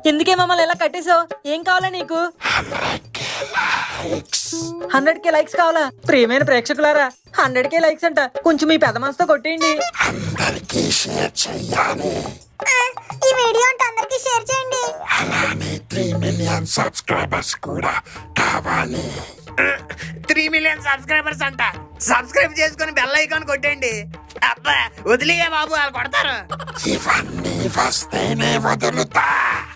ఎందుకే మమ్మల్ని ఎలా కట్టేసావు ఏం కావాలా నీకు హండ్రెడ్ కే లైక్స్ కావాలా ప్రియమైన ప్రేక్షకులారా హండ్రెడ్ కే లైక్స్ అంట కొంచెం మీ పెద్ద మనసుతో కొట్టేయండి అందరికీ షేర్ చెయ్యాలి ఈ వీడియో అంటే అందరికీ షేర్ చేయండి అలానే త్రీ మిలియన్ సబ్స్క్రైబర్స్ కూడా కావాలి త్రీ మిలియన్ సబ్స్క్రైబర్స్ అంట సబ్స్క్రైబ్ చేసుకుని బెల్ ఐకాన్ కొట్టండి అబ్బా వదిలేయే బాబు వాళ్ళు కొడతారు ఇవన్నీ వస్తేనే వదులుతా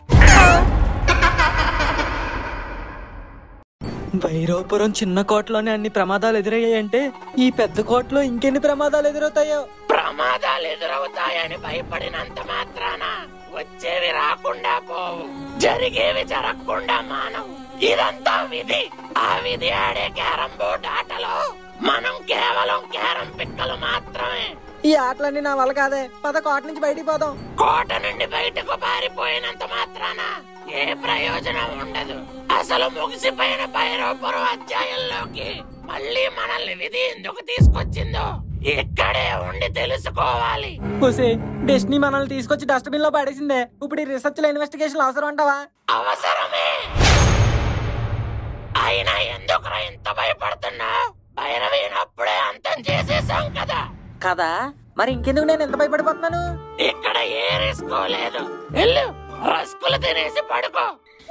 భైరవపురం చిన్న కోటలోనే అన్ని ప్రమాదాలు ఎదురయ్యాయంటే ఈ పెద్ద కోటలో ఇంకెన్ని ప్రమాదాలు ఎదురవుతాయో ప్రమాదాలు ఎదురవుతాయని భయపడినంత మాత్రాన వచ్చేవి రాకుండా పోవు జరిగేవి జరగకుండా మానవు ఇదంతా విధి ఆ విధి ఆడే క్యారం బోర్డ్ ఆటలో మనం కేవలం క్యారం పిక్కలు మాత్రమే ఈ ఆటలన్నీ నా వల్ల కాదే పద కోట నుంచి బయటికి పోదాం కోట నుండి బయటకు పారిపోయినంత మాత్రాన ఏ ప్రయోజనం ఉండదు అసలు ముగిసిపోయిన భైరవపురం అధ్యాయంలోకి మళ్ళీ మనల్ని విధి ఎందుకు తీసుకొచ్చిందో ఇక్కడే ఉండి తెలుసుకోవాలి హుసే డెస్టినీ మనల్ని తీసుకొచ్చి డస్ట్బిన్ లో పడేసిందే ఇప్పుడు ఈ రీసెర్చ్ ఇన్వెస్టిగేషన్ అవసరం అంటావా అవసరమే అయినా ఎందుకురా ఇంత భయపడుతున్నా భైరవైనప్పుడే అంతం చేసేసాం కదా కదా మరి ఇంకెందుకు నేను ఎంత భయపడిపోతున్నాను ఇక్కడ ఏ రిస్క్ లేదు వెళ్ళు రస్కులు తినేసి పడుకో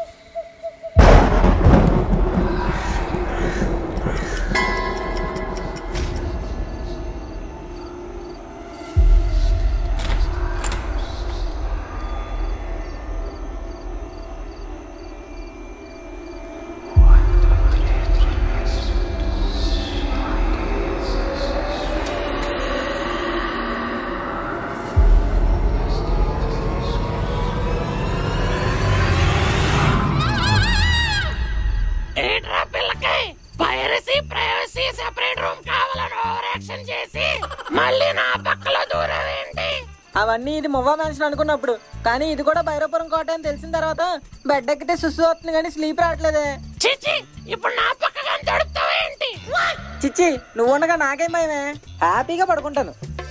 ఏంట్రా పిల్లకాయ్ పైరసీ ప్రైవసీ సెపరేట్ రూమ్ కావాలని ఓవర్ యాక్షన్ చేసి మళ్ళీ నా పక్కలో దూరం ఏంటి అవన్నీ ఇది మువ్వా మ్యాన్షన్ అనుకున్నప్పుడు కానీ ఇది కూడా భైరవపురం కోట అని తెలిసిన తర్వాత బెడ్ ఎక్కితే సుస్సు వస్తుంది కానీ స్లీప్ రావట్లేదే చిచి ఇప్పుడు నా పక్కగా దొరుకుతావేంటి చిచ్చి నువ్వు ఉండగా నాకేం భయమే హ్యాపీగా పడుకుంటాను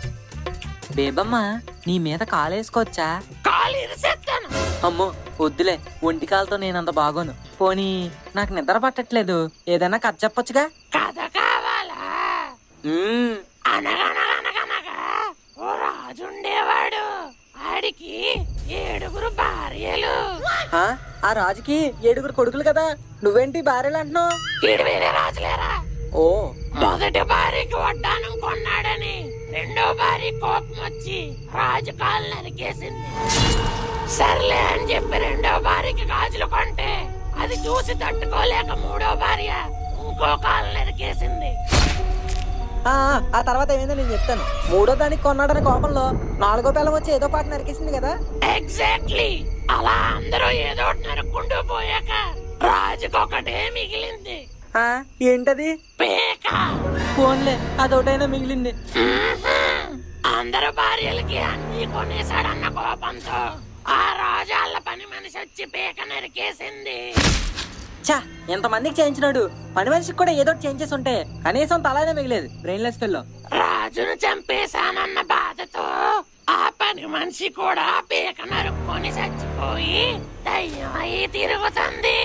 బేబమ్మ నీ మీద కాలేసుకోవచ్చా కాలు ఇరిసేస్తాను అమ్మో వద్దులే ఒంటి కాలతో నేనంత బాగోను పోనీ నాకు నిద్ర పట్టట్లేదు ఏదైనా కథ చెప్పొచ్చుగా కథ కావాలా మ్మ్. అనగనగనగనగా ఓ రాజు ఉండేవాడు ఆడికి ఏడుగురు భార్యలు ఆ, ఆ రాజుకి ఏడుగురు కొడుకులు కదా నువ్వేంటి భార్యలు అంటున్నావు ఈడు వేరే రాజులేరా ఓ మొదటి భార్యకి వడ్డానం కొన్నాడని రెండో భార్య కోపం వచ్చి రాజు కాలు నరికేసింది సర్లే అని చెప్పి రెండో భార్యకి గాజులు కొంటే అది చూసి తట్టుకోలేక మూడో భార్య ఇంకో కాలు నరికేసింది ఆ, ఆ తర్వాత ఏమైందో నేను చెప్తాను మూడో దానికి కొన్నాడని కోపంలో నాలుగో పిల్లం వచ్చి ఏదో పాట నరికేసింది కదా ఎగ్జాక్ట్లీ అలా అందరూ ఏదో ఒకటి నరుక్కుంటూ పోయాక రాజుకొకటే మిగిలింది ఆ, ఏంటది పేక ఫోన్లే అదొకటైనా మిగిలింది మ్మ్హ్మ్. అందరు భార్యలకి అన్ని కొనేశాడన్న కోపంతో ఆ రాజు వాళ్ళ పని మనిషి వచ్చి పేక నరికేసింది చా ఎంతమందికి చేయించినాడు పని మనిషికి కూడా ఏదో ఒకటి చేంజెస్ ఉంటే కనీసం తలైనా మిగిలేదు బ్రెయిన్లెస్ ఫెల్లో రాజును చంపేశానన్న బాధతో ఆ పని మనిషి కూడా పేక నరుక్కొని చచ్చిపోయి దయ్యమై తిరుగుతుంది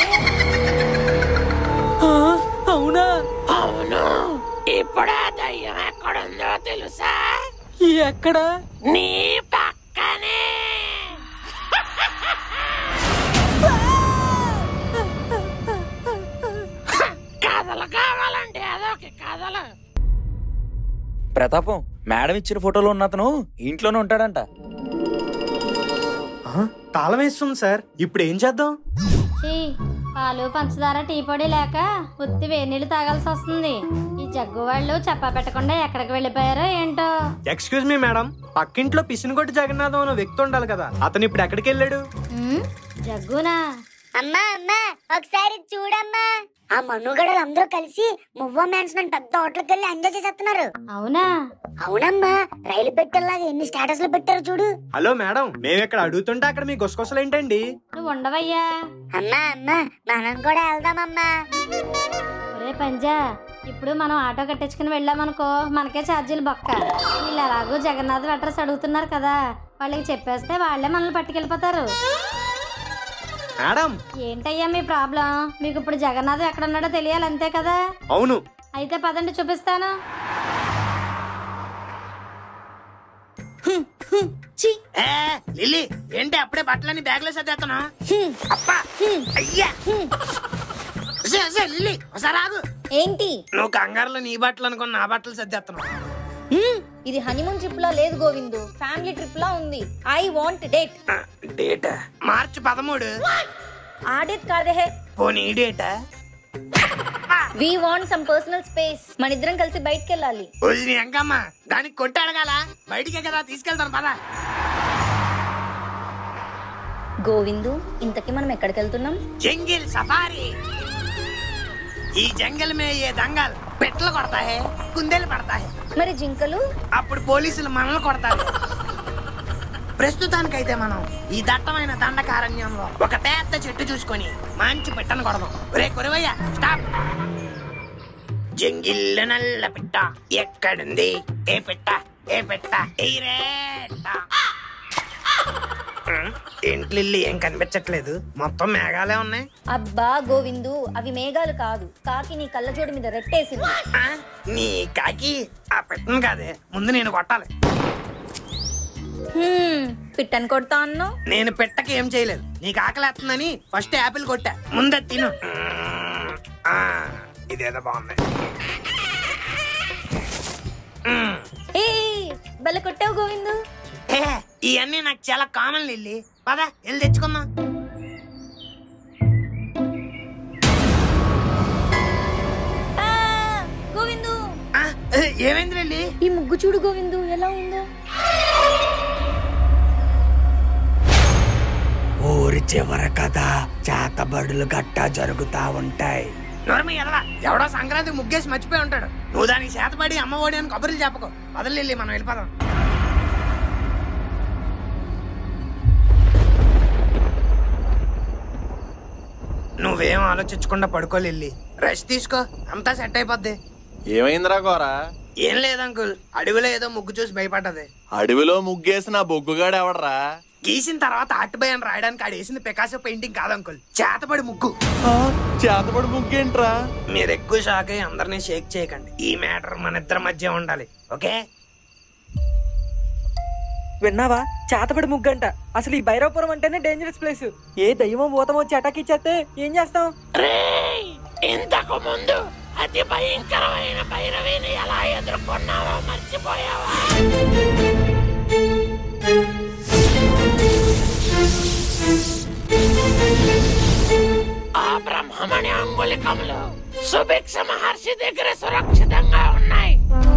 అవునా అవును ఇప్పుడు ఆ దయ్యం ఎక్కడుందో తెలుసా ఈ ఎక్కడ నీ పక్కనే కథలు కావాలంటే అదొక కథలు ప్రతాపం మేడం ఇచ్చిన ఫోటోలో ఉన్న అతను ఇంట్లోనే ఉంటాడంట తాళం వేస్తుంది సార్ ఇప్పుడు ఏం చేద్దాం ఛీ, పాలు పంచదార టీ పొడి లేక ఉత్తి వేడి నీళ్ళు తాగాల్సి వస్తుంది ఈ జగ్గు వాళ్ళు చెప్పా పెట్టకుండా ఎక్కడికి వెళ్ళిపోయారో ఏంటో ఎక్స్క్యూజ్ మీ మేడం పక్కింట్లో పిసినగొట్టి జగన్నాథం అనే వ్యక్తి ఉండాలి కదా అతను ఇప్పుడు ఎక్కడికి వెళ్ళాడు ఉమ్, జగ్గునా అమ్మా అమ్మా ఒకసారి చూడమ్మా ఆ మనుగడలు అందరూ కలిసి మువ్వ మ్యాన్స్మెంట్ పెద్ద హోటల్కి వెళ్ళి ఎంజాయ్ చేసేస్తున్నారు అవునా అవునమ్మా రైలు పెట్టేలాగా ఎన్ని స్టేటస్లు పెట్టారు చూడు హలో మేడం మేము ఇక్కడ అడుగుతుంటే అక్కడ మీ గుసగుసలు ఏంటండి నువ్వు ఉండవయ్యా అమ్మా అమ్మా మనం కూడా వెళ్దామమ్మా ఒరే పంజా ఇప్పుడు మనం ఆటో కట్టించుకుని వెళ్ళామనుకో మనకే ఛార్జీలు బొక్క వీళ్ళు ఎలాగో జగన్నాథ్ అడ్రస్ అడుగుతున్నారు కదా వాళ్ళకి చెప్పేస్తే వాళ్ళే మనల్ని పట్టుకెళ్ళిపోతారు మేడం ఏంటయ్యా మీ ప్రాబ్లం మీకు ఇప్పుడు జగన్నాథ్ ఎక్కడున్నాడో తెలియాలి అంతే కదా అవును అయితే పదండి చూపిస్తాను ఏ లిల్లీ ఏంటి అప్పుడే బట్టలన్నీ బ్యాగ్ లో సర్దేస్తున్నా అప్పా అయ్యా ఉసే, ఉసే, లిల్లీ ఒకసారి ఆగు ఏంటి నువ్వు కంగారులో నీ బట్టలు అనుకుని నా బట్టలు సర్దేస్తున్నావు హ్మ్, ఇది హనీమూన్ ట్రిప్ లా లేదు గోవిందు ఫ్యామిలీ ట్రిప్ లా ఉంది ఐ వాంట్ డేట్ డేట్ మార్చి పదమూడు ఆ డేట్ కాదే హే పోనీ ఈ డేటా we want some personal space మన ఇద్దరం కలిసి బయటికి వెళ్ళాలి వదిలి ఎంకమ్మ దానికి కొట్టి అడగాల బయటికే కదా తీసుకెళ్తాను పద గోవిందు ఇంతకీ మనం ఎక్కడికి వెళ్తున్నాం జంగిల్ సఫారీ ఈ జంగల్ మే ఏ దంగల్ పెట్లు కొడతాయి కుందేలు పడతాయి మరి జింకలు అప్పుడు పోలీసులు మనల్ని కొడతారు ప్రస్తుతానికైతే మనం ఈ దట్టమైన దండకారణ్యంలో ఒక పెద్ద చెట్టు చూసుకొని మంచి పెట్టను కొడదాం రే కురవయ్య స్టాప్ జంగిల్ నల్ల పిట్ట ఎక్కడుంది ఏ పెట్ట ఏ పెట్ట ఏ రేట ఏంటి ఏం కనిపించట్లేదు మొత్తం మేఘాలే ఉన్నాయి అబ్బా గోవిందు అవి మేఘాలు కాదు కాకి నీ కళ్ళజోడి మీద రెట్టేసింది ఆ, నీ కాకి ఆ పెట్టను కాదే ముందు నేను కొట్టాలి హ్మ్, పిట్టని కొడతా అన్నావు నేను పెట్టకి ఏం చేయలేదు నీకు ఆకలేస్తుందని ఫస్ట్ యాపిల్ కొట్టా ముందే తిను ఆ, ఇదేదో బాగుంది మ్మ్. ఏ బల్ల కొట్టావు గోవిందు ఏ, ఇవన్నీ నాకు చాలా కామన్ లిల్లీ పద వెళ్ళి తెచ్చుకుందాం ఆ, గోవిందు ఆ, ఏమైంది లిల్లీ ఈ ముగ్గు చూడు గోవిందు ఎలా ఉందో ఊరి చివర కదా చేతబడులు గట్టా జరుగుతా ఉంటాయి నోరమి ఎదవా ఎవడో సంక్రాంతి ముగ్గేసి మర్చిపోయి ఉంటాడు నువ్వు దానికి చేతబడి అమ్మ ఒడి అని కబుర్లు చెప్పకు వదలు లిల్లీ మనం వెళ్ళిపోదాం నువ్వేం ఆలోచించకుండా పడుకో లిల్లీ రెస్ట్ తీసుకో అంతా సెట్ అయిపోద్ది ఏమైందిరా గోరా ఏం లేదు అంకుల్ అడవిలో ఏదో ముగ్గు చూసి భయపడ్డది అడవిలో ముగ్గేసిన బొగ్గుగాడు ఎవడరా గీసిన తర్వాత ఆర్ట్ బై అని రాయడానికి ఆడేసింది పికాసో పెయింటింగ్ కాదు అంకుల్ చేతబడి ముగ్గు చేతపడి ముగ్గేంట్రా మీరు ఎక్కువ షాక్ అయ్యి అందరినీ షేక్ చేయకండి ఈ మ్యాటర్ మన ఇద్దరి మధ్య ఉండాలి ఓకే విన్నావా చేతపడి ముగ్గంట అసలు ఈ భైరవపురం అంటేనే డేంజరస్ ప్లేస్ ఏ దయ్యమో భూతం వచ్చి అటాక్ ఇచ్చేస్తే ఏం చేస్తాం ఇంతకు ముందు అతి భయంకరమైన భైరవిని ఎలా ఎదుర్కొన్నావో మర్చిపోయావా ఆ బ్రహ్మమణి అంగుళికములు సుభిక్ష మహర్షి దగ్గర సురక్షితంగా ఉన్నాయి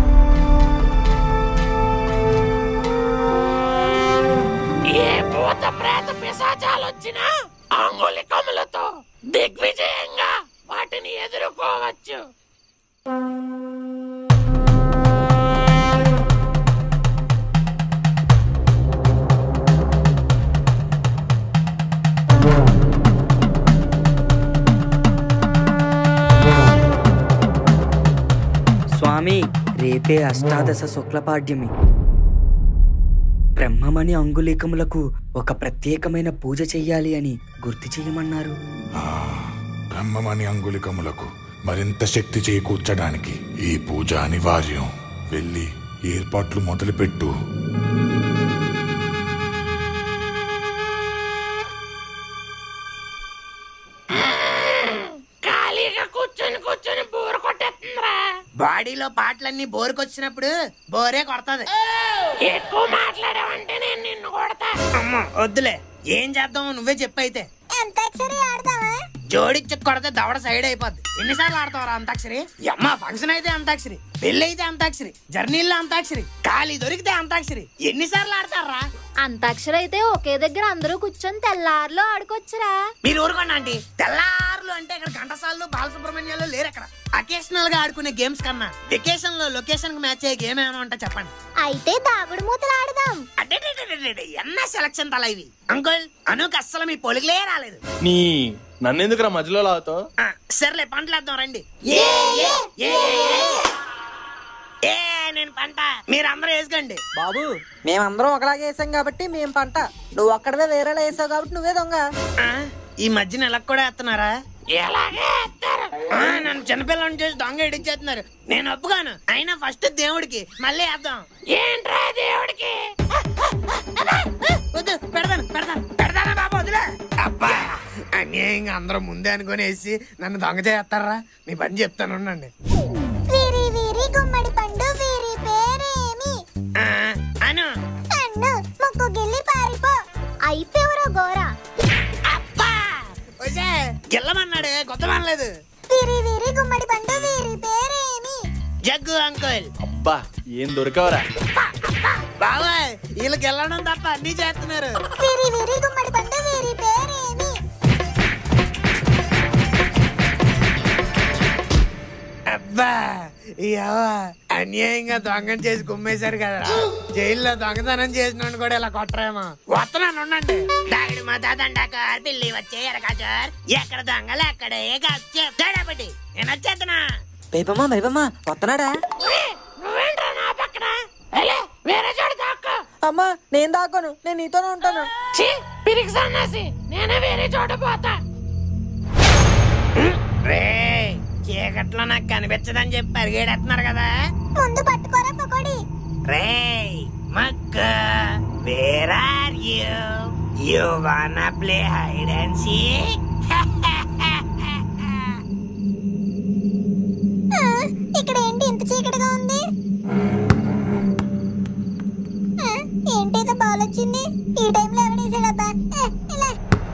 ఏ భూత ప్రేత పిశాచాలు వచ్చినా అంగుళికములతో దిగ్విజయంగా వాటిని ఎదుర్కోవచ్చు స్వామి రేపే అష్టాదశ శుక్లపాడ్యమి బ్రహ్మమణి అంగుళీకములకు ఒక ప్రత్యేకమైన పూజ చెయ్యాలి అని గుర్తు చెయ్యమన్నారు బ్రహ్మమణి అంగుళికములకు మరింత శక్తి చేకూర్చడానికి ఈ పూజ అనివార్యం వెళ్ళి ఏర్పాట్లు మొదలుపెట్టు ఖాళీగా కూర్చొని కూర్చొని బోర్ కొట్టేస్తుందిరా బాడీలో పాటలన్నీ బోరుకొచ్చినప్పుడు బోరే కొడతది ఎక్కువ మాట్లాడావంటే నేను నిన్ను కొడతా అమ్మ వద్దులే ఏం చేద్దామో నువ్వే చెప్పైతే అంతాక్షరి ఆడదామా జోడిచ్చి కొడితే దవడ సైడ్ అయిపోద్ది ఎన్నిసార్లు ఆడతావరా అంతాక్షరి అమ్మ ఫంక్షన్ అయితే అంతాక్షరి పెళ్లి అయితే అంతాక్షరి జర్నీల్లో అంతాక్షరి ఖాళీ దొరికితే అంతాక్షరి ఎన్నిసార్లు ఆడతారా అంతాక్షరి అయితే ఒకే దగ్గర అందరూ కూర్చొని తెల్లారులో ఆడుకోవచ్చురా మీరు ఊరుకోండి ఆంటీ తెల్లారులు అంటే ఇక్కడ ఘంటసార్లు బాలసుబ్రహ్మణ్యాలు లేరు అక్కడ అకేషనల్ గా ఆడుకునే గేమ్స్ కన్నా వెకేషన్ లో లొకేషన్ కి మ్యాచ్ అయ్యే గేమ్ ఏమైనా ఉంటే చెప్పండి అయితే దాగుడు మూతలు ఆడదాం అడ్డెడెడెడెడె, ఎన్న సెలక్షన్ తల ఇవి అంకుల్ అనుకు అస్సలు మీ పొలికలే రాలేదు నీ నన్నెందుకురా మధ్యలో లాగుతావు ఆ, సర్లే పంటలేద్దాం రండి ఏ, ఏ, ఏ, ఏ, ఏ. ఏ నేను పంట మీరందరూ వేసుకోండి బాబు మేమందరం ఒకలాగే వేసాం కాబట్టి మేం పంట నువ్వు ఒక్కడవే వేరేలా వేసావు కాబట్టి నువ్వే దొంగ ఆ, ఈ మధ్యన ఇలా కూడా వేస్తున్నారా ఎలాగే ఎత్తారు ఆ, నన్ను చిన్నపిల్లని చేసి దొంగ ఇడిచేస్తున్నారు నేను ఒప్పుగాను అయినా ఫస్ట్ దేవుడికి మళ్ళీ వేద్దాం ఏంట్రా దేవుడికి వద్దు పెడతాను పెడతాను పెడతానా బాబు వదిలే అబ్బా అన్యాయంగా అందరూ ముందే అనుకుని వేసి నన్ను దొంగ చేస్తారా మీ పని చెప్తాను ఉండండి వీరి వీరి గుమ్మడి పండు వీరి పేరేమి ఆ, అను అన్ను ముక్కు గిల్లి పారిపో అయిపోవరా గోరా అబ్బా వచ్చే గిల్లమన్నాడు కొత్త మనలేదు వీరి వీరి గుమ్మడి పండు వీరి పేరేమి జగ్గు అంకుల్ అబ్బా ఏం దొరికావరా బాబాయ్ వీళ్ళకి వెళ్ళడం తప్ప అన్ని చేస్తున్నారు వీరి వీరి గుమ్మడి పండు వీరి పేరేమి అబ్బా ఇవ్వ అన్యాయంగా దొంగం చేసి కుమ్మేశారు కదా జైల్లో దొంగతనం చేసిన కూడా ఇలా కొట్టరేమో వస్తున్నాను ఉండండి దాగిడి మా దండాకార్ పిల్లి వచ్చే ఎరకాచార్ ఎక్కడ దొంగలు ఎక్కడే చెప్తాడబట్టి నేను వచ్చేస్తున్నా బేబమ్మా బేబమ్మా వస్తున్నాడా నువ్వేంట్రా నా పక్కన వెళ్ళే వేరే చోటు దాక్కో అమ్మా నేను దాకోను నేను నీతోనే ఉంటాను ఛీ పిరికి సన్నాసి నేనే వేరే చోట పోతా రే చీకట్లో నాకు కనిపించదని చెప్పి పరిగెడేస్తున్నారు కదా ముందు పట్టుకోరా పకోడి రే మక్క where are you you wanna play hide and seek ఆ, ఇక్కడ ఏంటి ఇంత చీకటిగా ఉంది ఆ, ఏంటి ఏదో బాల్ వచ్చింది ఈ టైంలో ఎవడేసాడబ్బా ఏ, ఇలా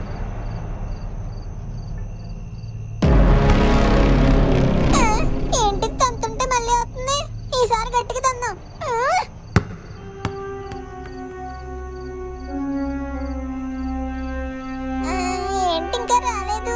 ఆ, ఏంటి తంతుంటే మళ్ళీ అవుతుంది ఈసారి గట్టిగా తందాం ఆ. ఆ, ఏంటి ఇంకా రాలేదు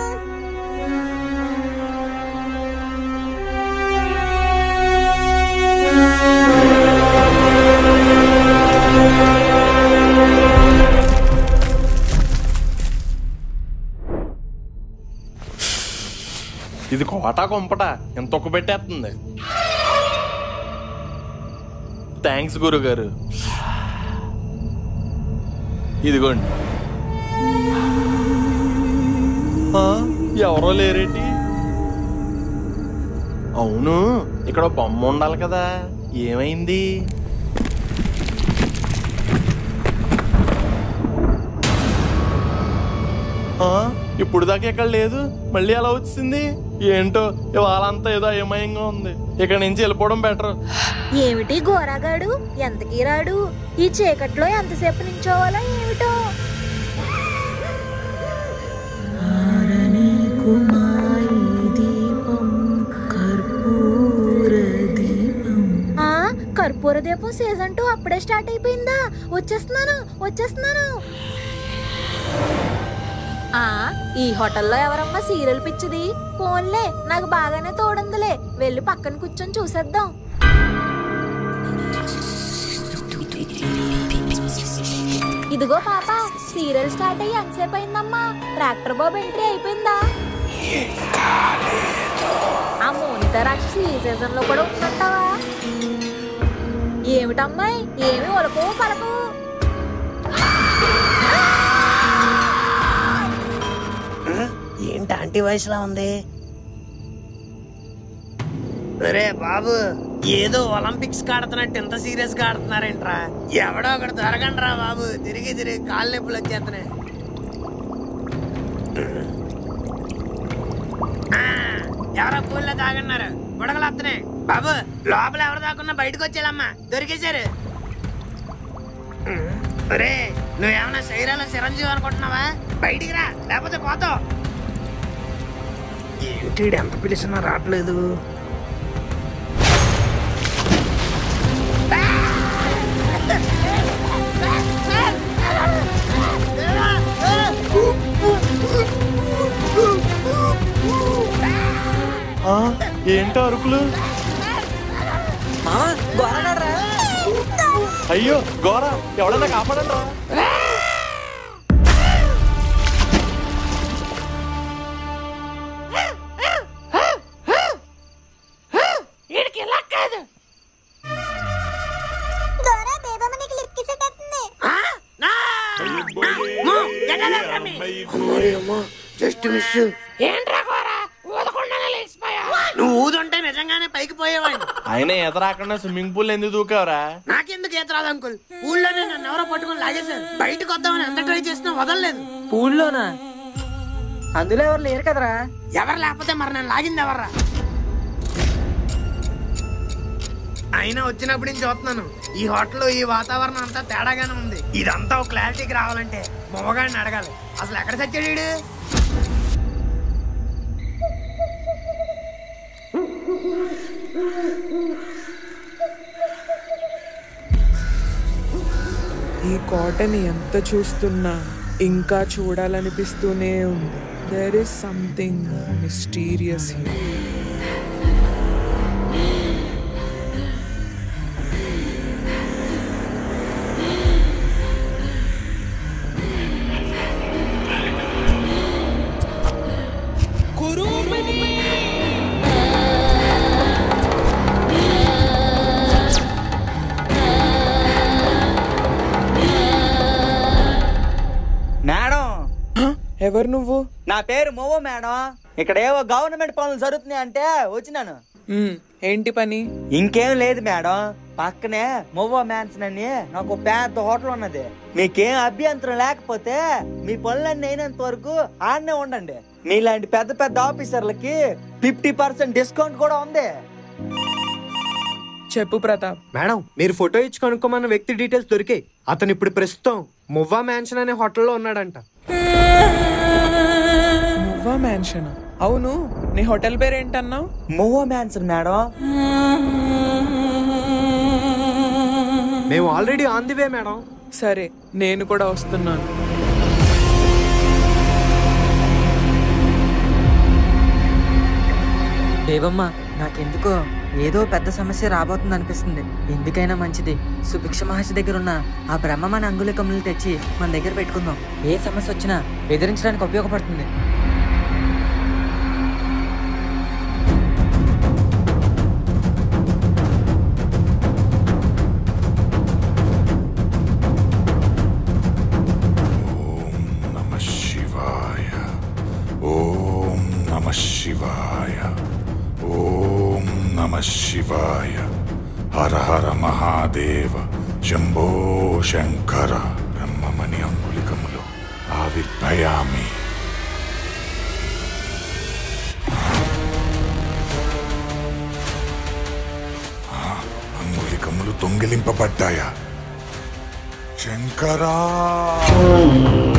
ఇది కోట కొంపట ఎంత ఒక్క పెట్టేస్తుంది థ్యాంక్స్ గురుగారు ఇదిగోండి ఆ, ఎవరో లేరేంటి అవును ఇక్కడ ఓ బొమ్మ ఉండాలి కదా ఏమైంది ఆ, ఇప్పుడు దాకా ఇక్కడ లేదు మళ్ళీ ఎలా వచ్చింది ఏంటో ఇవాళ అంతా ఏదో అయోమయంగా ఉంది ఇక్కడ నుంచి వెళ్ళిపోవడం బెటర్ ఏమిటి గోరాగాడు ఎంతకీ రాడు ఈ చీకట్లో ఎంతసేపు నించోవాలా ఏమిటో ఆ కర్పూర దీపం సీజన్ టూ అప్పుడే స్టార్ట్ అయిపోయిందా వచ్చేస్తున్నాను వచ్చేస్తున్నాను ఆ ఈ హోటల్లో ఎవరమ్మా సీరియల్ పిచ్చిది ఫోన్లే నాకు బాగానే తోడుందిలే వెళ్ళి పక్కన కూర్చొని చూసేద్దాం ఇదిగో పాప సీరియల్ స్టార్ట్ అయ్యి ఎంతసేపు అయిందమ్మా ట్రాక్టర్ బాబు ఎంట్రీ అయిపోయిందా ఆ మోనిత రాక్షసి ఈ సీజన్ లో కూడా ఉందంటావా ఏమిటమ్మాయి ఏమి ఒలకో పలకో ఏంటి ఆంటీ వయసులో ఉంది రే బాబు ఏదో ఒలింపిక్స్ ఆడుతున్నట్టు ఇంత సీరియస్ గా ఆడుతున్నారేంట్రా ఎవడో ఒకటి దొరకండి రా బాబు తిరిగి తిరిగి కాళ్ళు నొప్పులు వచ్చేస్తున్నాయి ఆ, ఎవరో పూల్లో తాగన్నారు బుడగలు వస్తున్నాయి బాబు లోపల ఎవరు దాకున్నా బయటకు వచ్చేయాలమ్మా దొరికేశారు రే నువ్వేమన్నా శరీరాల చిరంజీవి అనుకుంటున్నావా బయటికి రా లేకపోతే పోతావు ఏంటి ఈడు ఎంత పిలిచినా రావట్లేదు ఆ, ఏంటో అరుపులు మామా గోరన్నారా అయ్యో గోర ఎవడన్నా కాపాడండి రా వీడికి ఇలా కాదు గోరా బేబమ్మ నీకు లిప్ కిస్ ఎట్టేస్తుంది అమ్మో, జస్ట్ మిస్ ఏంట్రా కోరా ఊదకుండానే లేచిపోయా నువ్వు ఊదుంటే నిజంగానే పైకి పోయేవాడిని ఆయన ఈత రాకుండా స్విమ్మింగ్ పూల్ ఎందుకు దూకావరా నాకెందుకు ఈత రాదు అంకుల్ ఊళ్ళోనే నన్ను ఎవరో పట్టుకొని లాగేశారు బయటకు వద్దామని ఎంత ట్రై చేసినా వదలలేదు పూల్లోనా అందులో ఎవరు లేరు కదరా ఎవరు లేకపోతే మరి నన్ను లాగింది ఎవర్రా అయినా వచ్చినప్పుడు నేను చూస్తున్నాను ఈ హోటల్ ఈ వాతావరణం అంతా తేడాగానే ఉంది ఇదంతా ఒక క్లారిటీకి రావాలంటే మొమ్మగాడిని అడగాలి అసలు ఎక్కడ చచ్చాడు వీడు? ఈ కోటని ఎంత చూస్తున్నా ఇంకా చూడాలనిపిస్తూనే ఉంది there is something mysterious here madam ఎవరు నువ్వు నా పేరు మోవో మేడం ఇక్కడ ఏవో గవర్నమెంట్ పనులు జరుగుతున్నాయి అంటే వచ్చినాను మ్, ఏంటి పని ఇంకేం లేదు మేడం పక్కనే మొవ్వో మ్యాన్సన్ అని నాకు ఒక పెద్ద హోటల్ ఉన్నది మీకేం అభ్యంతరం లేకపోతే మీ పనులన్నీ అయినంత వరకు ఆడనే ఉండండి మీలాంటి పెద్ద పెద్ద ఆఫీసర్లకి ఫిఫ్టీ పర్సెంట్ డిస్కౌంట్ కూడా ఉంది చెప్పు ప్రతాప్ మేడం మీరు ఫోటో ఇచ్చి కనుక్కోమన్న వ్యక్తి డీటెయిల్స్ దొరికాయి అతను ఇప్పుడు ప్రస్తుతం మువ్వా మ్యాన్షన్ అనే హోటల్లో ఉన్నాడంట నువ్వా మ్యాన్షన్ అవును నీ హోటల్ పేరు ఏంటన్నావు మొవ్వో మ్యాన్సన్ మేడం మేము already on the way madam సరే నేను కూడా వస్తున్నాను దేవమ్మ నాకెందుకో ఏదో పెద్ద సమస్య రాబోతుంది అనిపిస్తుంది ఎందుకైనా మంచిది సుభిక్ష మహర్షి దగ్గర ఉన్న ఆ బ్రహ్మమైన అంగుళికములు తెచ్చి మన దగ్గర పెట్టుకుందాం ఏ సమస్య వచ్చినా ఎదిరించడానికి ఉపయోగపడుతుంది నమ శివాయ ఓం నమ శివాయ ఓం నమ శివాయ హర హర మహాదేవ శంభో శంకర బ్రహ్మమణి అంగుళికములు ఆవిర్భయామి ఆ, అంగుళికములు దొంగిలింపబడ్డాయా శంకరా